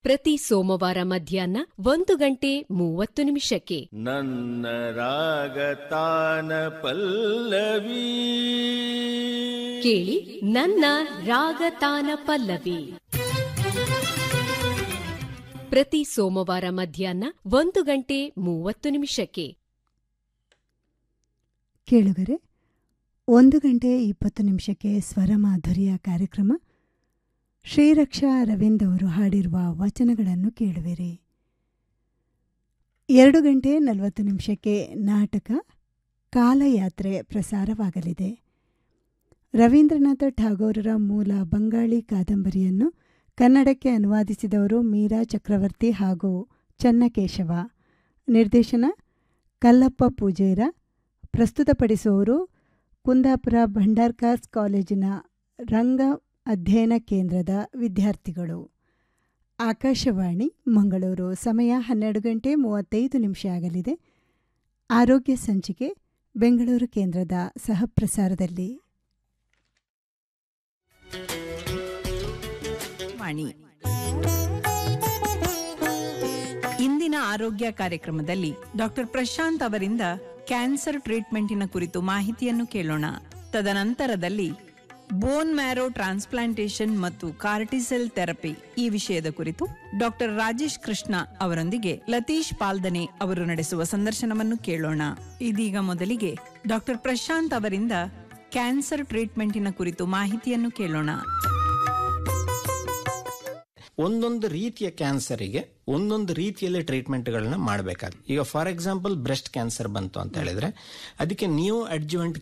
ಪ್ರತಿ ಸೋಮವಾರ ಮಧ್ಯಾಹ್ನ ಒಂದು ಗಂಟೆ ಮೂವತ್ತು ನಿಮಿಷಕ್ಕೆ ನನ್ನ ರಾಗತಾನ ಪಲ್ಲವಿ ಕೇಳಿ ನನ್ನ ರಾಗತಾನ ಪಲ್ಲವಿ ಪ್ರತಿ ಸೋಮವಾರ ಮಧ್ಯಾಹ್ನ ಒಂದು ಗಂಟೆ ಮೂವತ್ತು ನಿಮಿಷಕ್ಕೆ ಕೇಳುಗರೆ ಒಂದು ಗಂಟೆ ಇಪ್ಪತ್ತು ನಿಮಿಷಕ್ಕೆ ಸ್ವರಮಾಧುರ್ಯ ಕಾರ್ಯಕ್ರಮ ಶ್ರೀರಕ್ಷಾ ಅರವಿಂದ್ ಅವರು ಹಾಡಿರುವ ವಚನಗಳನ್ನು ಕೇಳುವಿರಿ ಎರಡು ಗಂಟೆ ನಲವತ್ತು ನಿಮಿಷಕ್ಕೆ ನಾಟಕ ಕಾಲಯಾತ್ರೆ ಪ್ರಸಾರವಾಗಲಿದೆ ರವೀಂದ್ರನಾಥ ಠಾಗೋರರ ಮೂಲ ಬಂಗಾಳಿ ಕಾದಂಬರಿಯನ್ನು ಕನ್ನಡಕ್ಕೆ ಅನುವಾದಿಸಿದವರು ಮೀರಾ ಚಕ್ರವರ್ತಿ ಹಾಗೂ ಚನ್ನಕೇಶವ ನಿರ್ದೇಶನ ಕಲ್ಲಪ್ಪ ಪೂಜೇರ ಪ್ರಸ್ತುತಪಡಿಸುವವರು ಕುಂದಾಪುರ ಭಂಡಾರ್ಕಾರ್ಸ್ ಕಾಲೇಜಿನ ರಂಗ ಅಧ್ಯಯನ ಕೇಂದ್ರದ ವಿದ್ಯಾರ್ಥಿಗಳು ಆಕಾಶವಾಣಿ ಮಂಗಳೂರು ಸಮಯ ಹನ್ನೆರಡು ಗಂಟೆ ಮೂವತ್ತೈದು ನಿಮಿಷ ಆಗಲಿದೆ ಆರೋಗ್ಯ ಸಂಚಿಕೆ ಬೆಂಗಳೂರು ಕೇಂದ್ರದ ಸಹಪ್ರಸಾರದಲ್ಲಿ ವಾಣಿ ಇಂದಿನ ಆರೋಗ್ಯ ಕಾರ್ಯಕ್ರಮದಲ್ಲಿ ಡಾಕ್ಟರ್ ಪ್ರಶಾಂತ್ ಅವರಿಂದ ಕ್ಯಾನ್ಸರ್ ಟ್ರೀಟ್ಮೆಂಟಿನ ಕುರಿತು ಮಾಹಿತಿಯನ್ನು ಕೇಳೋಣ ತದನಂತರದಲ್ಲಿ ಬೋನ್ ಮ್ಯಾರೋ ಟ್ರಾನ್ಸ್ಪ್ಲಾಂಟೇಶನ್ ಮತ್ತು ಕಾರ್ಟಿಸೆಲ್ ಥೆರಪಿ ಈ ವಿಷಯದ ಕುರಿತು ಡಾಕ್ಟರ್ ರಾಜೇಶ್ ಕೃಷ್ಣ ಅವರೊಂದಿಗೆ ಲತೀಶ್ ಪಾಲ್ದನೆ ಅವರು ನಡೆಸುವ ಸಂದರ್ಶನವನ್ನು ಕೇಳೋಣ ಇದೀಗ ಮೊದಲಿಗೆ ಡಾಕ್ಟರ್ ಪ್ರಶಾಂತ್ ಅವರಿಂದ ಕ್ಯಾನ್ಸರ್ ಟ್ರೀಟ್ಮೆಂಟಿನ ಕುರಿತು ಮಾಹಿತಿಯನ್ನು ಕೇಳೋಣ ಒಂದೊಂದು ರೀತಿಯ ಕ್ಯಾನ್ಸರಿಗೆ ಒಂದೊಂದು ರೀತಿಯಲ್ಲಿ ಟ್ರೀಟ್ಮೆಂಟ್ಗಳನ್ನ ಮಾಡಬೇಕಾಗುತ್ತೆ ಈಗ ಫಾರ್ ಎಕ್ಸಾಂಪಲ್ ಬ್ರೆಸ್ಟ್ ಕ್ಯಾನ್ಸರ್ ಬಂತು ಅಂತ ಹೇಳಿದ್ರೆ ಅದಕ್ಕೆ ನ್ಯೂ ಅಡ್ಜುವೆಂಟ್